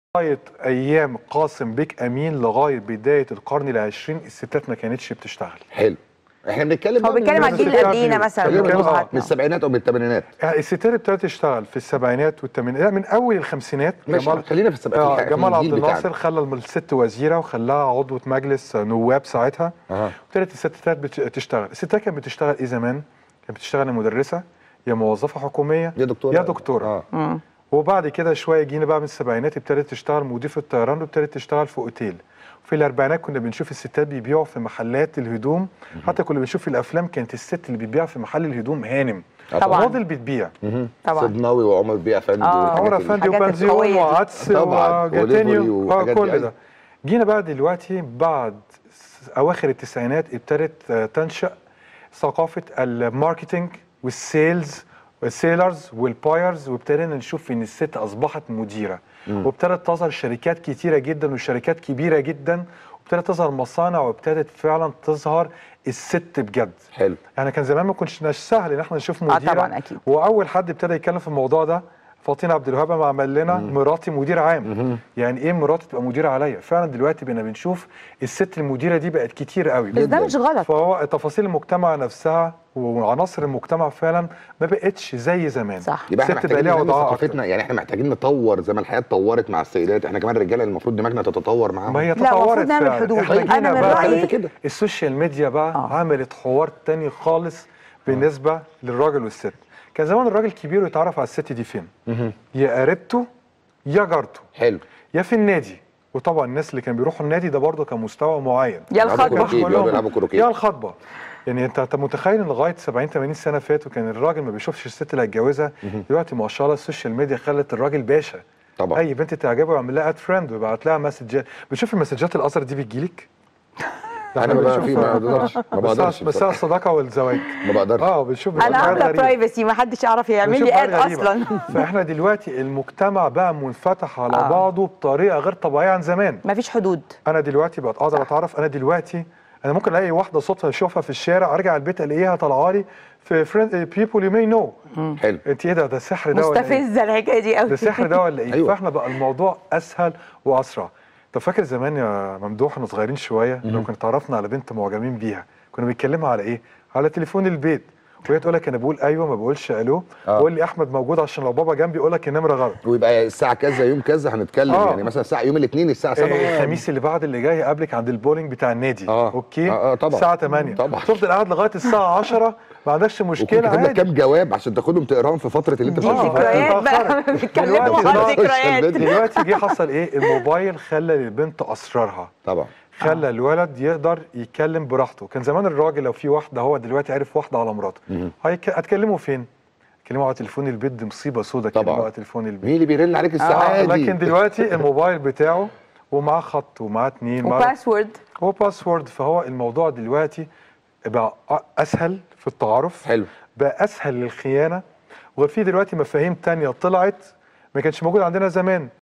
لغايه ايام قاسم بيك امين لغايه بدايه القرن العشرين الستات ما كانتش بتشتغل حلو احنا بنتكلم هو بقى من بيتكلم عن الناس جيل الستات قبلينا دي. مثلا خلينا بيتكلم- نقول وأمهاتنا. من السبعينات او من الثمانينات يعني الستات ابتدت تشتغل في السبعينات والثمانينات لا من اول الخمسينات ماشي خلينا في السبعينات آه في الح- جمال في عبد الجيل بتاعنا. الناصر خلى الست وزيره وخلاها عضوه مجلس نواب ساعتها أها. ابتدت الستات بت- تشتغل الستات كانت بتشتغل ايه زمان كانت بتشتغل يا مدرسه يا موظفه حكوميه يا دكتوره يا دكتوره اه وبعد كده شويه جينا بقى من السبعينات ابتدت تشتغل مضيفه طيران وابتدت تشتغل في اوتيل في الاربعينات كنا بنشوف الستات بيبيعوا في محلات الهدوم حتى كنا بنشوف في الافلام كانت الست اللي بتبيع في محل الهدوم هانم طبعاً. موديل بتبيع طبعا صدناوي وعمر بيع افندي آه. والحاجات عمر اللي- افندي الحاجات وبنزيون القوية دي. وعدس طبعاً، وجاتينيو وليفري اه والحاجات دي، كل أيوة. ده جينا بقى دلوقتي بعد س- اواخر التسعينات ابتدت آه، تنشا ثقافه الماركتينج والسيلز والسيلرز والبايرز وابتدينا نشوف ان الست اصبحت مديره وابتدت تظهر شركات كتيره جدا وشركات كبيره جدا وابتدت تظهر مصانع وابتدت فعلا تظهر الست بجد حلو يعني كان زمان ما كناش سهل ان احنا نشوف آه مديره طبعاً أكيد. واول حد ابتدى يتكلم في الموضوع ده فاطين عبد الوهاب ما عمل لنا مراتي مدير عام يعني ايه مراتي تبقى مديره عليا فعلا دلوقتي بقينا بنشوف الست المديره دي بقت كتير قوي بس ده مش غلط فهو تفاصيل المجتمع نفسها وعناصر المجتمع فعلا ما بقتش زي زمان صح. يبقى احنا الست بقى محتاجين ليها ننمي وضعها ثقافتنا يعني احنا محتاجين نطور زي ما الحياه اتطورت مع السيدات احنا كمان الرجاله المفروض دماغنا تتطور معاهم ما هي لا، المفروض تطورت نعمل فعلا. حدود. احنا طيب، جينا أنا من بقى رأيي- كده السوشيال ميديا بقى آه. عملت حوار تاني خالص بالنسبه للراجل والست كان زمان الراجل كبير يتعرف على الست دي فين يا قريبته يا جارته حلو يا في النادي وطبعا الناس اللي كانوا بيروحوا النادي ده برضه كان مستوى معين يا يلعبوا الخضرة كروكيه، كلهم. بيقعدوا يلعبوا كروكيه. يا الخطبه يعني انت انت متخيل ان لغايه 70 80 سنه فاتوا كان الراجل ما بيشوفش الست اللي هيتجوزها دلوقتي ما شاء الله السوشيال ميديا خلت الراجل باشا طبعا اي بنت تعجبه يعمل لها اد فريند ويبعت لها مسجات بتشوف المسجات الازرق دي بتجيلك ده انا احنا بقى في ما بنشوفها بقدرش ما بس بقدرش بس الصداقه والزواج ما بقدرش اه بنشوف انا حاجات عامله غريبة. برايفسي ما حدش يعرف يعمل بنشوف لي حاجات اد غريبة. اصلا فاحنا دلوقتي المجتمع بقى منفتح على آه. بعضه بطريقه غير طبيعيه عن زمان ما فيش حدود انا دلوقتي بقت اقدر اتعرف انا دلوقتي انا ممكن الاقي واحده صدفه اشوفها في الشارع ارجع البيت الاقيها طالعه لي في فريند بيبول يو ماي نو حلو انت ايه ده ده سحر ده ولا ايه مستفزه الحكايه دي قوي ده سحر ده ولا ايه أيوة. فاحنا بقى الموضوع اسهل واسرع طب فاكر زمان يا ممدوح واحنا صغيرين شويه لو كنا اتعرفنا على بنت معجبين بيها كنا بنتكلمها على ايه على تليفون البيت وهي تقول لك انا بقول ايوه ما بقولش الو آه. قول لي احمد موجود عشان لو بابا جنبي يقول لك النمره غلط ويبقى الساعه كذا يوم كذا هنتكلم آه. يعني مثلا الساعه يوم الاثنين الساعه 7 إيه الخميس اللي بعد اللي جاي قبلك عند البولينج بتاع النادي آه. اوكي آه، آه، طبعا. الساعه 8 طبعا. تفضل قاعد لغايه الساعه 10 ما عندكش وكنت مشكله كاتب لك عادي كام جواب عشان تاخدهم تقراهم في فتره اللي انت مش دي عارف ذكريات بقى اتأخرت. بيتكلموا دلوقتي عن ظهر ذكريات دلوقتي جه حصل ايه الموبايل خلى للبنت اسرارها طبعا خلى الولد يقدر يتكلم براحته كان زمان الراجل لو في واحده هو دلوقتي عرف واحده على مراته هيك- هتكلموا فين هتكلموا على تليفون البيت دي مصيبه سودا طبعا. كلموا على تليفون البيت مين اللي بيرن عليك آه الساعه دي لكن دلوقتي الموبايل بتاعه ومعاه خط ومعاه اتنين معاه وباسورد هو باسورد فهو الموضوع دلوقتي بقى اسهل في التعارف حلو بقى اسهل للخيانه وفي دلوقتي مفاهيم تانية طلعت ما كانتش موجوده عندنا زمان